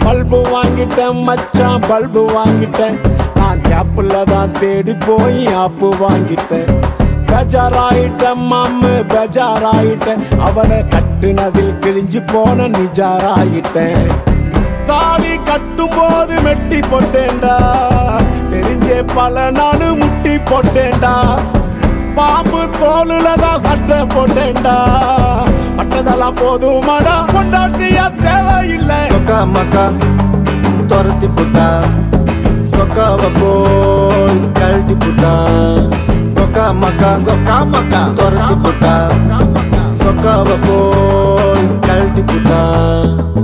bulb வாங்கிட்டேன் மச்சான் bulb வாங்கிட்டேன் நான் கேப்புல தான் தேடி போய் ஆப்பு வாங்கிட்டேன் பெஜாராயிட்டேன் மாமு பெஜாராயிட்டேன் அவளை கட்டுனதில் கிழிஞ்சு போன நிஜாராயிட்டேன் தாலி கட்டும் போது மெட்டி போட்டேன்டா தெரிஞ்சே பல நாள் முட்டி போட்டேன்டா பாம்பு தோலுல தான் சட்டை போட்டேன்டா பட்டதெல்லாம் போதுமாடா கொண்டாட்டியா தேவையில்லை சொக்கா மக்கா துரத்தி புட்டா சொக்காவ போய் கழட்டி புட்டா கொக்கா மக்கா கொக்கா மக்கா துரத்தி புட்டா சொக்காவ போய் கழட்டி புட்டா